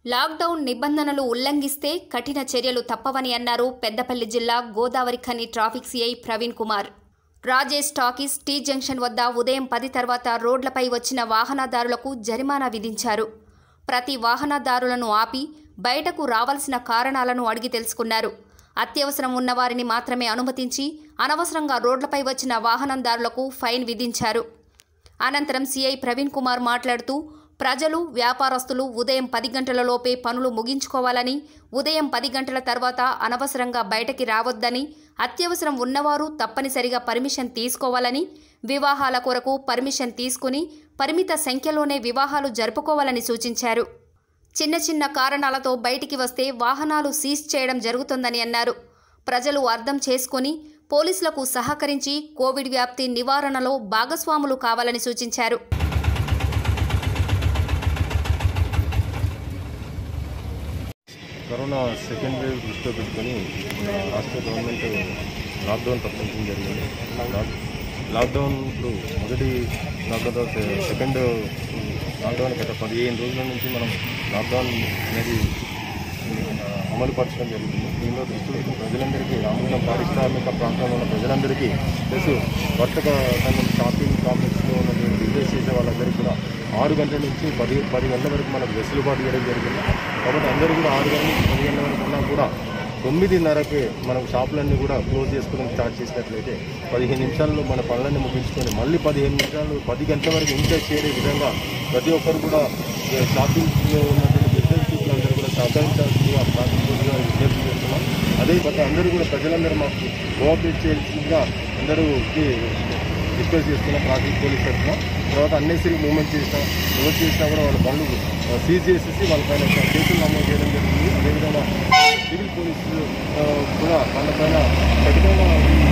lockdown నిబంధనలు ఉల్లంఘిస్తే కఠిన చర్యలు తప్పవని అన్నారు పెద్దపల్లి జిల్లా Godavarikhani traffic CI Praveen Kumar Rajesh talkies T junction వద్ద ఉదయం పది తర్వాత రోడ్లపై వచ్చిన వాహనదారులకు జరిమానా విధించారు ప్రతి వాహనదారులను ఆపి బయటకు రావాల్సిన కారణాలను అడిగి తెలుసుకున్నారు అత్యవసరం ఉన్నవారిని మాత్రమే అనుమతించి అనవసరంగా రోడ్లపై వచ్చిన వాహనదారులకు ఫైన్ విధించారు అనంతరం సీఐ ప్రవీణ్ కుమార్ మాట్లాడుతూ ప్రజలు వ్యాపారస్తులు ఉదయం పది గంటలలోపే పనులు ముగించుకోవాలని ఉదయం పది గంటల తర్వాత అనవసరంగా బయటకి రావద్దని అత్యవసరం ఉన్నవారు తప్పనిసరిగా పర్మిషన్ తీసుకోవాలని వివాహాల కొరకు పర్మిషన్ తీసుకుని పరిమిత సంఖ్యలోనే వివాహాలు జరుపుకోవాలని సూచించారు చిన్న చిన్న కారణాలతో బయటికి వస్తే వాహనాలు సీజ్ చేయడం జరుగుతుందని అన్నారు ప్రజలు అర్థం చేసుకుని పోలీసులకు సహకరించి కోవిడ్ వ్యాప్తి నివారణలో భాగస్వాములు కావాలని సూచించారు కరోనా సెకండ్ వేవ్ దృష్టిలో పెట్టుకొని మన రాష్ట్ర గవర్నమెంట్ లాక్డౌన్ ప్రకటించడం జరిగింది లాక్- లాక్డౌన్ ఇప్పుడు మొదటి లాక్డౌన్ సె- సెకండ్ లాక్డౌన్ గత పదిహేను రోజుల నుంచి మనం లాక్డౌన్ అనేది ఆ, అమలు పరచడం జరిగింది దీనిలో దృష్టిలో పెట్టుకుని ప్రజలందరికీ రామగుండం పారిశ్రామిక ప్రాంతంలో ఉన్న ప్రజలందరికీ ప్లస్ వర్తక సంఘం షాపింగ్ కాంప్లెక్స్లో ఉన్న బిజినెస్ చేసే వాళ్ళందరికీ కూడా ఆరు గంటల నుంచి పది పది గంటల వరకు మనకు వెసులుబాటు ఇవ్వడం జరిగింది కాబట్టి అందరూ కూడా ఆరు గంటల నుంచి పది గంటల వరకు ఉన్నా కూడా తొమ్మిదిన్నరకే మనం షాపులన్నీ కూడా క్లోజ్ చేసుకోవడం స్టార్ట్ చేసినట్లయితే పదిహేను నిమిషాల్లో మన పనులన్నీ ముగించుకొని మళ్ళీ పదిహేను నిమిషాలు పది గంటల వరకు ఇంకా చేరే విధంగా ప్రతి ఒక్కరు కూడా ఏ, షాపింగ్లో ఉన్నటువంటి బిజినెస్ పీపుల్ కూడా సహకరించాల్సిందిగా ప్రాథమికంగా విజ్ఞప్తి చేస్తున్నాం అదే కాక అందరూ కూడా ప్రజలందరూ మాకు కోఆపరేట్ చేయాల్సిందిగా అందరూ రిక్వెస్ట్ చేస్తున్నాం ట్రాఫిక్ పోలీస్ తరఫున తర్వాత అన్నెసరీ మూవ్మెంట్ చేసినా ఎవరు చేసినా కూడా వాళ్ళ పనులు సీజ్ చేసేసి వాళ్ళపైన కేసులు నమోదు చేయడం జరిగింది అదేవిధంగా సివిల్ పోలీసులు ఆ, కూడా వాళ్ళపైన కఠినంగా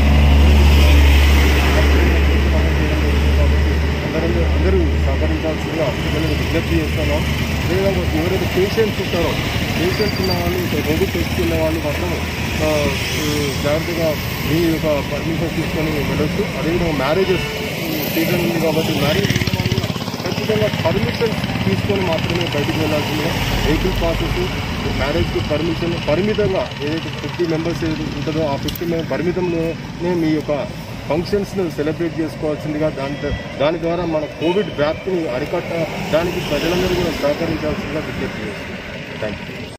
కాబట్టి అందరూ అందరూ సహకరించాల్సిందిగా ప్రజలకు విజ్ఞప్తి చేస్తున్నాం అదేవిధంగా ఎవరైతే పేషెంట్స్ ఉంటారో పేషెంట్స్ ఉన్న వాళ్ళు కోవిడ్ టెస్ట్ ఉన్న వాళ్ళు మాత్రం ఆ, ఈ జాగ్రత్తగా మీ యొక్క పర్మిషన్ తీసుకొని వెళ్ళొచ్చు అదేవిధంగా మ్యారేజెస్ సీజన్ ఉంది కాబట్టి మ్యారేజ్ ఉన్న వాళ్ళు కూడా ఖచ్చితంగా పర్మిషన్ తీసుకొని మాత్రమే బయటికి వెళ్ళాల్సిందిగా వెహికల్ ప్రాసెస్ మ్యారేజ్కి పర్మిషన్ పరిమితంగా ఏదైతే ఫిఫ్టీ మెంబర్స్ ఏది ఉంటుందో ఆ ఫిఫ్టీ పరిమితంలోనే మీ యొక్క ఫంక్షన్స్ను సెలబ్రేట్ చేసుకోవాల్సిందిగా దాని దాని ద్వారా మన కోవిడ్ వ్యాప్తిని అరికట్టడానికి ప్రజలందరూ కూడా సహకరించాల్సిందిగా విజ్ఞప్తి చేస్తుంది థ్యాంక్ యూ